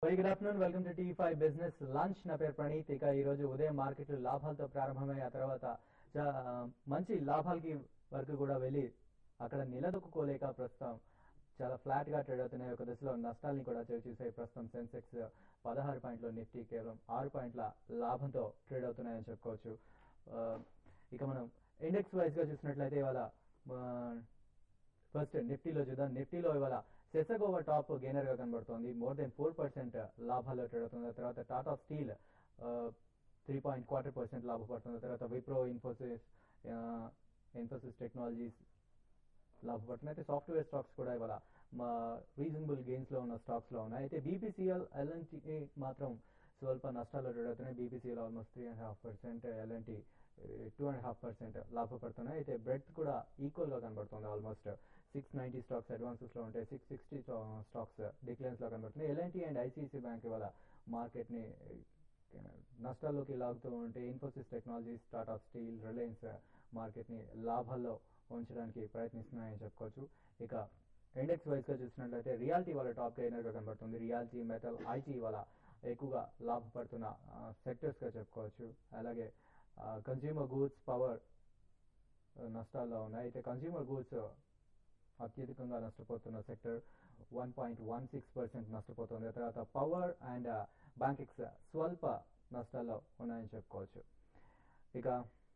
Very good afternoon welcome to T five business lunch నా పేరు ప్రణీత్ ఇక ఈ రోజు ఉదయం మార్కెట్లు లాభాలతో ప్రారంభమై ఆ తర్వాత చా- మంచి లాభాలకి వరకు కూడా వెళ్ళి అక్కడ నిలదొక్కుకోలేక ప్రస్తుతం చాలా ఫ్లాట్ గా ట్రేడ్ అవుతున్నాయి ఒక దశలో నష్టాల్ని కూడా చవి చూసాయి ప్రస్తుతం సెన్సెక్స్ పదహారు పాయింట్లు నిఫ్టీ కేవలం ఆరు పాయింట్ల లాభంతో ట్రేడ్ అవుతున్నాయని చెప్పుకోవచ్చు ఆ, ఇక మనం ఇండెక్స్ వైజ్ గా చూసినట్లయితే ఇవాళ ఆ, ఫస్ట్ నిఫ్టీలో చూద్దాం నిఫ్టీలో ఇవాళ సెసగోవా టాప్ గెయినర్ గా కనబడుతోంది మోర్ దెన్ ఫోర్ పర్సెంట్ లాభాల్లో ట్రేడ్ అవుతుంది ఆ తర్వాత Tata steel three point quarter percent లాభపడుతుంది ఆ తర్వాత విప్రో ఇన్ఫోసిస్ ఇన్ఫోసిస్ టెక్నాలజీస్ లాభపడుతున్నాయి అయితే సాఫ్ట్వేర్ స్టాక్స్ కూడా ఇవాళ మా రీజనబుల్ గెయిన్స్ లో ఉన్న స్టాక్స్ లో ఉన్నాయి అయితే బీపీసీఎల్ ఎల్ఎన్టీ మాత్రం స్వల్ప నష్టాల్లో ట్రేడ్ అవుతున్నాయి BPCL almost three and half percent L and T two and half percent లాభపడుతున్నాయి అయితే బ్రెడ్ కూడా ఈక్వల్ గా కనబడుతుంది almost six ninety stocks advances లో ఉంటాయి సిక్స్ సిక్స్టీ స్టాక్స్ డిక్లైన్స్ లో కనబడుతున్నాయి ఎల్ఎన్టీ అండ్ ఐసీసీ బ్యాంక్ ఇవాళ మార్కెట్ ని నష్టాల్లోకి లాగుతూ ఉంటే Infosys technologies Tata steel Reliance market ని లాభాల్లో ఉంచడానికి ప్రయత్నిస్తున్నాయని చెప్పుకోవచ్చు ఇక ఇండెక్స్ వైజ్ గా చూసినట్లయితే రియాలిటీ వాళ్ళ టాప్ గెయినర్ గా కనబడుతుంది రియాలిటీ మెటల్ ఐటీ వాళ్ళ ఎక్కువగా లాభపడుతున్న సెక్టర్స్ గా చెప్పుకోవచ్చు అలాగే కన్స్యూమర్ గూడ్స్ పవర్ నష్టాల్లో ఉన్నాయి అయితే కన్స్యూమర్ గూడ్స్ అత్యధికంగా నష్టపోతున్న sector one point one six percent నష్టపోతుంది ఆ తర్వాత పవర్ అండ్ బ్యాంకిక్స్ స్వల్ప నష్టాల్లో ఉన్నాయని చెప్పుకోవచ్చు ఇక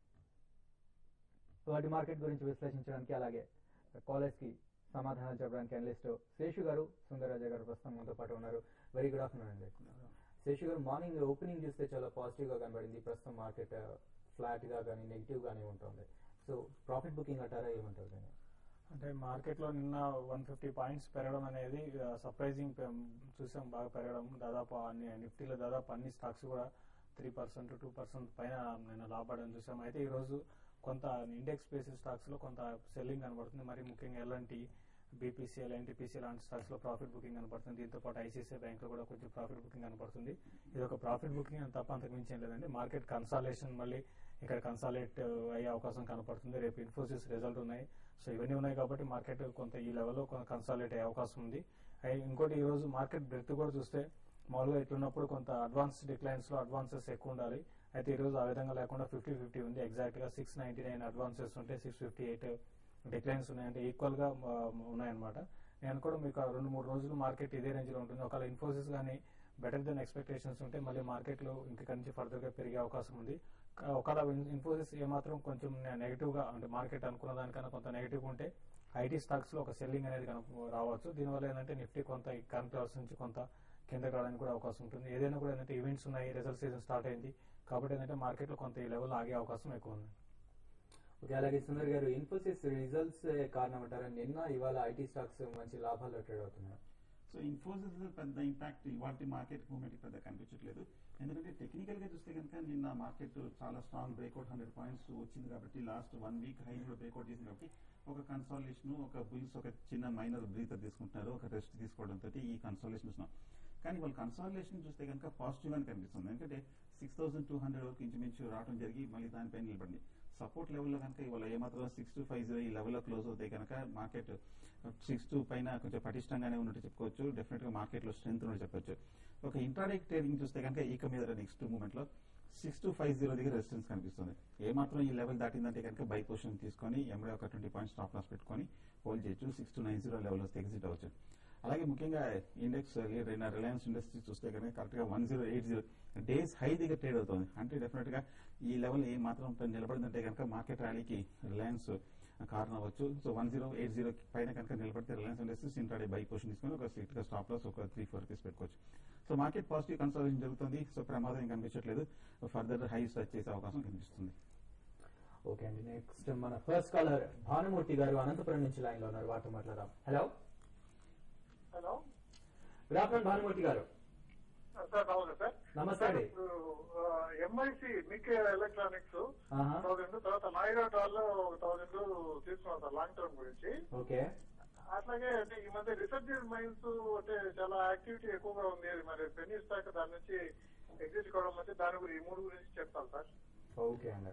వాటి మార్కెట్ గురించి విశ్లేషించడానికి అలాగే కాలేజ్ కి సమాధానం చెప్పడానికి అనలిస్ట్ శేషు గారు సుందరరాజ గారు ప్రస్తుతం మనతో పాటు ఉన్నారు వెరీ గుడ్ ఆఫ్టర్నూన్ అండి శేషు గారు మార్నింగ్ ఓపెనింగ్ చూస్తే చాలా పాజిటివ్ గా కనబడింది ప్రస్తుతం మార్కెట్ ఫ్లాట్ గా కానీ నెగిటివ్ గానీ ఉంటుంది సో ప్రాఫిట్ బుకింగ్ అంటారా ఏమంటారు దాన్ని అంటే మార్కెట్ లో నిన్న వన్ ఫిఫ్టీ పాయింట్స్ పెరగడం అనేది సర్ప్రైజింగ్ చూసాం బాగా పెరగడం దాదాపు అన్ని నిఫ్టీలో దాదాపు అన్ని స్టాక్స్ కూడా త్రీ పర్సెంట్ టూ పర్సెంట్ పైన నిన్న లాభపడడం చూసాం అయితే ఈ రోజు కొంత ఇండెక్స్ బేసిస్ స్టాక్స్ లో కొంత సెల్లింగ్ కనబడుతుంది మరి ముఖ్యంగా ఎల్ఎన్టీ బీపీసీఎల్ ఎన్టీపీసీ లాంటి స్టాక్స్ లో ప్రాఫిట్ బుకింగ్ కనపడుతుంది దీంతో పాటు ఐసీసీ బ్యాంక్ లో కూడా కొంచెం ప్రాఫిట్ బుకింగ్ కనపడుతుంది ఇది ఒక ప్రాఫిట్ బుకింగ్ అని తప్ప అంతకు మించి ఏం లేదండి మార్కెట్ కన్సాలేషన్ మళ్ళీ ఇక్కడ కన్సాలేట్ అయ్యే అవకాశం కనపడుతుంది రేపు ఇన్ఫోసిస్ రిజల్ట్ ఉన్నాయి సో ఇవన్నీ ఉన్నాయి కాబట్టి మార్కెట్ కొంత ఈ లెవెల్లో కొంత కన్సాలేట్ అయ్యే అవకాశం ఉంది అయి- ఇంకోటి ఈ రోజు మార్కెట్ బ్రెత్ కూడా చూస్తే మామూలుగా ఇట్లున్నప్పుడు కొంత అడ్వాన్స్ డిక్లైన్స్ లో అడ్వాన్సెస్ ఎక్కువ ఉండాలి అయితే ఈ రోజు ఆ విధంగా లేకుండా ఫిఫ్టీ ఫిఫ్టీ ఉంది ఎగ్జాక్ట్ గా సిక్స్ నైన్టీ నైన్ అడ్వాన్సెస్ ఉంటే సిక్స్ ఫిఫ్టీ ఎయిట్ డిక్లైన్స్ ఉన్నాయంటే ఈక్వల్ గా ఆ, ఉన్నాయన్నమాట నేను కూడా మీకు ఆ రెండు మూడు రోజులు మార్కెట్ ఇదే రేంజ్ లో ఉంటుంది ఒకవేళ ఇన్ఫోసిస్ గానీ బెటర్ దెన్ ఎక్స్పెక్టేషన్స్ ఉంటే మళ్ళీ మార్కెట్ లో ఇంక నుంచి ఫర్దర్ గా పెరిగే అవకాశం ఉంది కా- ఒకవేళ ఇన్- ఇన్ఫోసిస్ ఏమాత్రం కొంచెం నెగిటివ్ గా అంటే మార్కెట్ అనుకున్న దానికన్నా కొంత నెగిటివ్ ఉంటే ఐటీ స్టాక్స్ లో ఒక సెల్లింగ్ అనేది కనుక రావచ్చు దీనివల్ల ఏంటంటే నిఫ్టీ కొంత కరెంట్ లెవెల్స్ నుంచి కొంత కిందకి రావడానికి కూడా అవకాశం ఉంటుంది ఏదైనా కూడా ఏంటంటే ఈవెంట్స్ ఉన్నాయి రిజల్ట్ సీజన్ స్టార్ట్ అయింది కాబట్టి ఏంటంటే మార్కెట్ లో కొంత ఈ లెవెల్ ఆగే అవకాశం ఎక్కువ ఉంది ఓకే అలాగే సుందర్ గారు ఇన్ఫోసిస్ రిజల్ట్స్ కారణం అంటారా నిన్న ఇవాళ ఐటీ స్టాక్స్ మంచి లాభాల్లో ట్రేడ్ అవుతున్నాయి సో ఇన్ఫోసిస్ పెద్ద ఇంపాక్ట్ ఇవాళ మార్కెట్ మూవ్మెంట్ పెద్ద కనిపించట్లేదు ఎందుకంటే టెక్నికల్ గా చూస్తే కనుక నిన్న మార్కెట్ చాలా స్ట్రాంగ్ బ్రేక్అవుట్ హండ్రెడ్ పాయింట్స్ వచ్చింది కాబట్టి లాస్ట్ వన్ వీక్ హై కూడా బ్రేక్అవుట్ చేసింది కాబట్టి ఒక కన్సాలేషన్ ఒక బుల్స్ ఒక చిన్న మైనర్ బ్రీతర్ తీసుకుంటున్నారు ఒక రెస్ట్ తీసుకోవడంతో ఈ కన్సాలేషన్ చూస్తున్నాం కానీ వాళ్ళ కన్సాలేషన్ చూస్తే కనుక పాజిటివ్ గానే కనిపిస్తుంది ఎందుకంటే సిక్స్ థౌసండ్ టూ హండ్రెడ్ వరకు ఇంచుమించు రావడం జరిగి మళ్ళీ దానిపైన నిలబడింది సపోర్ట్ లెవెల్లో కనుక ఇవాళ ఏమాత్రం సిక్స్ టు ఫైవ్ జీరో ఈ లెవెల్లో క్లోజ్ అవుతాయి కనుక మార్కెట్ సిక్స్ టూ పైన కొంచెం పటిష్టంగానే ఉన్నట్టు చెప్పుకోవచ్చు డెఫినెట్ గా మార్కెట్ లో స్ట్రెంత్ ఉన్నట్టు చెప్పొచ్చు ఒక ఇంట్రాడే ట్రేడింగ్ చూస్తే కనుక ఈక మీద నెక్స్ట్ మూమెంట్ లో సిక్స్ టు ఫైవ్ జీరో దగ్గర రెసిస్టెన్స్ కనిపిస్తుంది ఏమాత్రం ఈ లెవెల్ దాటిందంటే కనుక బై పొజిషన్ తీసుకొని ఎంబడే ఒక ట్వంటీ పాయింట్స్ స్టాప్ లాస్ పెట్టుకొని హోల్డ్ చేయొచ్చు six two nine zero level వస్తే ఎగ్జిట్ అవ్వచ్చు అలాగే ముఖ్యంగా ఇండెక్స్ రిలయన్స్ ఇండస్ట్రీ చూస్తే కనుక కరెక్ట్ గా one zero eight zero days high దగ్గర ట్రేడ్ అవుతుంది అంటే డెఫినెట్ గా ఈ లెవెల్ ఏ మాత్రం నిలబడిందంటే కనుక మార్కెట్ ర్యాలీకి రిలయన్స్ కారణం అవ్వచ్చు so one zero eight zero పైన కనుక నిలబడితే Reliance industries intraday buy position తీసుకొని ఒక స్ట్రిక్ట్ గా స్టాప్ లాస్ ఒక త్రీ ఫోర్ రూపీస్ పెట్టుకోవచ్చు సో మార్కెట్ పాజిటివ్ కన్సల్టేషన్ జరుగుతుంది సో ప్రమాదం ఏం కనిపించట్లేదు ఫర్దర్ హై టచ్ చేసే అవకాశం కనిపిస్తుంది ఓకే అండి నెక్స్ట్ మన ఫస్ట్ కాలర్ భానుమూర్తి గారు అనంతపురం నుంచి లైన్ లో ఉన్నారు వారితో మాట్లాడదాం hello hello good afternoon Bhanumurthy గారు సార్ నమస్తే సార్ నమస్తే అండి. ఇప్పుడు ఎంఐసి మికే ఎలక్ట్రానిక్స్ ఆహా. థౌసండ్ తర్వాత నాయిడా టాల్ ఒక థౌసండ్ తీసుకున్నాం సార్ లాంగ్ టర్మ్ గురించి ఓకే అట్లాగే అంటే ఈ మధ్య రీసెర్చ్ మైన్స్ అంటే చాలా యాక్టివిటీ ఎక్కువగా ఉంది అది మరి పెన్నీ స్టాక్ దాని నుంచి ఎగ్జిట్ కావడం వచ్చి దాని గురించి ఈ మూడు గురించి చెప్తాను సార్ ఓకే అండి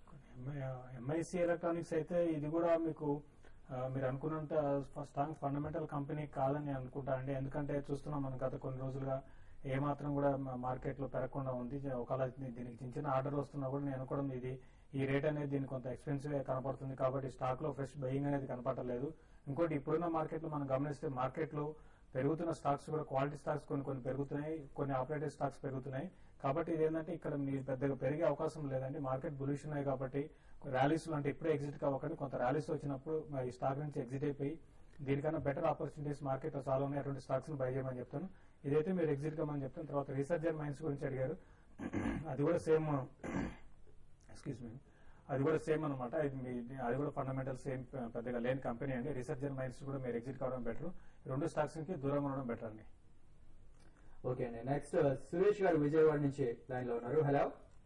ఎంఐసి ఎలక్ట్రానిక్స్ అయితే ఇది కూడా మీకు ఆ, మీరు అనుకున్నంత స్ట్రాంగ్ ఫండమెంటల్ కంపెనీ కాదని అనుకుంటా అండి ఎందుకంటే చూస్తున్నాం మనం గత కొన్ని రోజులుగా ఏ మాత్రం కూడా మార్కెట్ లో పెరగకుండా ఉంది ఒకవేళ దీనికి చిన్న చిన్న ఆర్డర్ వస్తున్నా కూడా నేను అనుకోవడం ఇది ఈ రేట్ అనేది దీనికి కొంత ఎక్స్పెన్సివ్ కనపడుతుంది కాబట్టి స్టాక్ లో ఫ్రెష్ బయింగ్ అనేది కనపడలేదు ఇంకోటి ఇప్పుడున్న మార్కెట్ లో మనం గమనిస్తే మార్కెట్ లో పెరుగుతున్న స్టాక్స్ కూడా క్వాలిటీ స్టాక్స్ కొన్ని కొన్ని పెరుగుతున్నాయి కొన్ని ఆపరేటివ్ స్టాక్స్ పెరుగుతున్నాయి కాబట్టి ఇదేంటంటే ఇక్కడ మీరు పెద్దగా పెరిగే అవకాశం లేదండి మార్కెట్ బులిష్ ఉన్నాయి కాబట్టి ర్యాలీస్ అంటే ఇప్పుడే ఎగ్జిట్ కావకండి కొంత ర్యాలీస్ వచ్చినప్పుడు ఈ స్టాక్ నుంచి ఎగ్జిట్ అయిపోయి దీనికన్నా బెటర్ ఆపర్చునిటీస్ మార్కెట్ లో చాలా ఉన్నాయి అటువంటి స్టాక్స్ బై చేయమని చెప్తాను ఇదైతే మీరు ఎగ్జిట్ కమని చెప్తాను తర్వాత రీసెర్చర్ మైన్స్ గురించి అడిగారు అది కూడా సేమ్ ఎక్స్క్యూజ్ మీ అది కూడా సేమ్ అనమాట అది కూడా ఫండమెంటల్ సేమ్ పెద్దగా లేని కంపెనీ అండి రీసెర్చర్ మైన్స్ కూడా మీరు ఎగ్జిట్ కావడం బెటర్ రెండు స్టాక్స్ కి దూరంగా ఉండడం బెటర్ అండి ఓకే అండి నెక్స్ట్ సురేష్ గారు విజయవాడ నుంచి లైన్ లో ఉన్నారు hello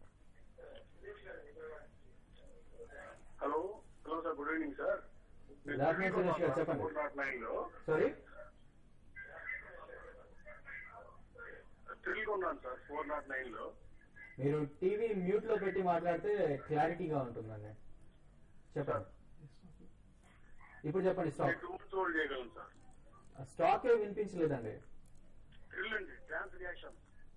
hello hello sir good evening sir Good afternoon, Suresh గారు, చెప్పండి. ఫోర్ నాట్ నైన్ లో సారీ స్టిల్ ఉన్నాను సార్ ఫోర్ నాట్ నైన్ లో మీరు టీవీ మ్యూట్ లో పెట్టి మాట్లాడితే క్లారిటీగా ఉంటుందండి చెప్పండి ఇప్పుడు చెప్పండి స్టాక్ టూ మంత్స్ హోల్డ్ చేయగలను సార్ స్టాక్ ఏ వినిపించలేదండి థ్రిల్ అండి trans reaction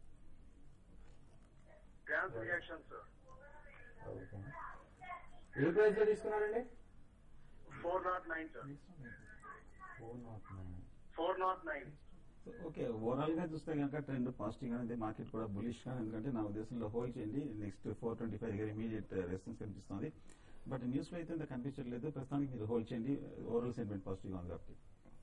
trans reaction sir okay ఏ ప్రైస్ లో తీసుకున్నారండి four naught nine sir four naught nine four naught nine okay overall గా చూస్తే కనుక ట్రెండ్ పాజిటివ్ గా ఉంది మార్కెట్ కూడా బులిష్ గా ఎందుకంటే నా ఉద్దేశంలో హోల్డ్ చేయండి నెక్స్ట్ ఫోర్ ట్వంటీ ఫైవ్ దగ్గర ఇమీడియట్ రెస్పాన్స్ కనిపిస్తుంది బట్ న్యూస్ లో అయితే ఇంత కనిపించట్లేదు ప్రస్తుతానికి మీరు హోల్డ్ చేయండి ఓవరాల్ సెంటిమెంట్ పాజిటివ్ గా ఉంది కాబట్టి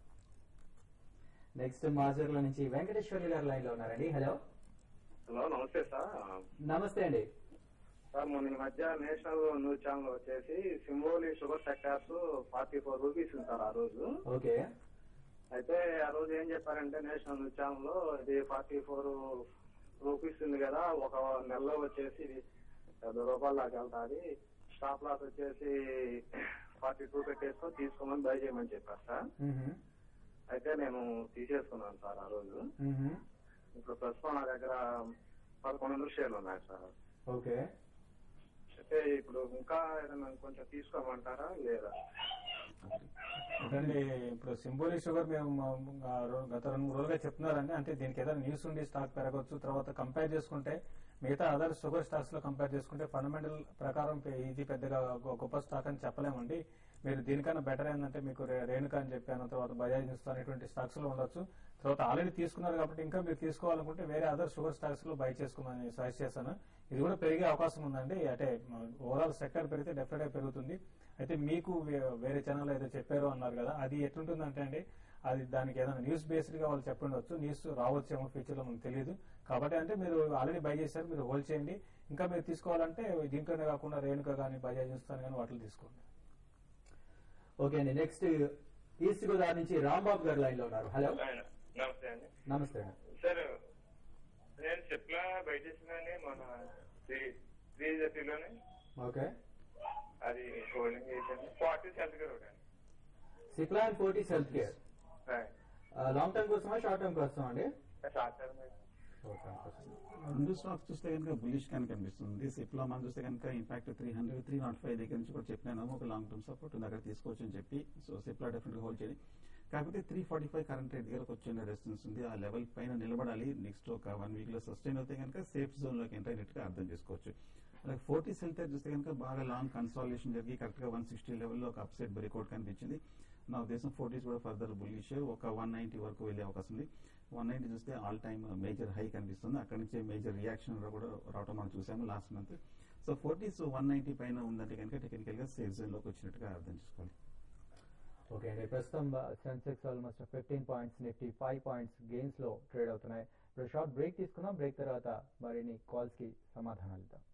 నెక్స్ట్ మాజర్ల నుంచి వెంకటేశ్వరి గారు లైన్ లో ఉన్నారండి హలో హలో నమస్తే సార్ నమస్తే అండి సార్ మొన్న ఈ మధ్య నేషనల్ న్యూస్ ఛానల్ వచ్చేసి Simbhaoli sugar sectors forty four rupees ఉంది సార్ ఆ రోజు ఓకే అయితే ఆ రోజు ఏం చెప్పారంటే నేషనల్ న్యూస్ ఛానల్ లో ఇది ఫార్టీ ఫోర్ రూపీస్ ఉంది కదా ఒక నెలలో వచ్చేసి ఇది పది రూపాయల దాకా వెళ్తాది స్టాప్ లాస్ వచ్చేసి ఫార్టీ టూ పెట్టేసుకో తీసుకోమని బై చేయమని చెప్పారు సార్ మ్మ్హమ్. అయితే నేను తీసేసుకున్నాను సార్ ఆ రోజు మ్మ్హమ్. ఇప్పుడు ప్రస్తుతం నా దగ్గర పదకొండు వందల షేర్లు ఉన్నాయి సార్ ఓకే అయితే ఇప్పుడు ఇంకా ఏదైనా కొంచెం తీసుకోమంటారా లేదా చూడండి ఇప్పుడు సింబోలి షుగర్ మేము మ- ఆ రో- గత రెండు మూడు రోజులుగా చెప్తున్నారండి అంటే దీనికి ఏదైనా న్యూస్ ఉండి స్టాక్ పెరగవచ్చు తర్వాత కంపేర్ చేసుకుంటే మిగతా అదర్ షుగర్ స్టాక్స్ లో కంపేర్ చేసుకుంటే ఫండమెంటల్ ప్రకారం పె- ఇది పెద్దగా గొ- గొప్ప స్టాక్ అని చెప్పలేమండి మీరు దీనికన్నా బెటర్ ఏంటంటే మీకు రే- రేణుక అని చెప్పాను తర్వాత బజాజ్ ఇన్స్టాన్ ఇటువంటి స్టాక్స్ లో ఉండొచ్చు తర్వాత ఆల్రెడీ తీసుకున్నారు కాబట్టి ఇంకా మీరు తీసుకోవాలనుకుంటే వేరే అదర్ షుగర్ స్టాక్స్ లో బై చేసుకోమని సజెస్ట్ చేశాను ఇది కూడా పెరిగే అవకాశం ఉందండి అంటే ఓవరాల్ సెక్టర్ పెరిగితే డెఫినెట్ గా పెరుగుతుంది అయితే మీకు వే- వేరే ఛానల్ ఏదో చెప్పారు అన్నారు కదా అది ఎట్లుంటుందంటే అండి అది దానికి ఏదైనా న్యూస్ బేస్డ్ గా వాళ్ళు చెప్పుండొచ్చు న్యూస్ రావచ్చేమో ఫ్యూచర్ లో మనకు తెలియదు కాబట్టి అంటే మీరు ఆల్రెడీ బై చేశారు మీరు హోల్డ్ చేయండి ఇంకా మీరు తీసుకోవాలంటే దీంట్లోనే కాకుండా రేణుక కానీ బజాజ్ ఇస్తాను కానీ వాటిని తీసుకోండి ఓకే అండి నెక్స్ట్ ఈస్ట్ గోదావరి నుంచి రాంబాబు గారు లైన్ లో ఉన్నారు హలో నమస్తే అండి నమస్తే అండి సార్ నేను చెప్లా బయట చేసినాని మన త్రీ త్రీ థర్టీలోనే ఓకే అది హోల్డింగ్ చేశాను ఫార్టీ హెల్త్ కేర్ ఒకటి Cipla and Fortis health care long term కోసమా షార్ట్ టర్మ్ కోసమా అండి షార్ట్ టర్మ్ షార్ట్ టర్మ్ కోసం రెండు స్టాక్స్ చూస్తే కనుక బులిష్ కానీ కనిపిస్తుంది సిప్లా మనం చూస్తే కనుక in fact three hundred three naught five దగ్గర నుంచి కూడా చెప్పినాను ఒక లాంగ్ టర్మ్ సపోర్ట్ ఉంది అక్కడ తీసుకోవచ్చు అని చెప్పి సో సిప్లా డెఫినెట్ గా హోల్డ్ చేయండి కాకపోతే three forty five current rate దగ్గరకు వచ్చిన రెసిస్టెన్స్ ఉంది ఆ లెవెల్ పైన నిలబడాలి నెక్స్ట్ ఒక వన్ వీక్ లో సస్టైన్ అవుతే కనుక సేఫ్ జోన్ లోకి ఎంటర్ అయినట్టుగా అర్థం చేసుకోవచ్చు అలాగే ఫోర్టీ సెల్టర్ చూస్తే కనుక బాగా లాంగ్ కన్సాలేషన్ జరిగి కరెక్ట్ గా వన్ సిక్స్టీ లెవెల్లో ఒక అప్సెట్ బ్రేక్అవుట్ కనిపించింది నా ఉద్దేశం ఫోర్టీస్ కూడా ఫర్దర్ బుల్లిష్ ఒక వన్ నైన్టీ వరకు వెళ్ళే అవకాశం ఉంది వన్ నైన్టీ చూస్తే ఆల్ టైమ్ మేజర్ హై కనిపిస్తుంది అక్కడి నుంచి మేజర్ రియాక్షన్ కూడా రావడం మనం చూసాము last month so Fortis one ninety పైన ఉందంటే కనుక టెక్నికల్ గా సేఫ్ జోన్ లోకి వచ్చినట్టుగా అర్థం చేసుకోవాలి ఓకే అండి ప్రస్తుతం Sensex almost fifteen points Nifty five points gains లో ట్రేడ్ అవుతున్నాయి ఇప్పుడు షార్ట్ బ్రేక్ తీసుకుందాం బ్రేక్ తర్వాత మరిన్ని కాల్స్ కి సమాధానాలు ఇద్దాం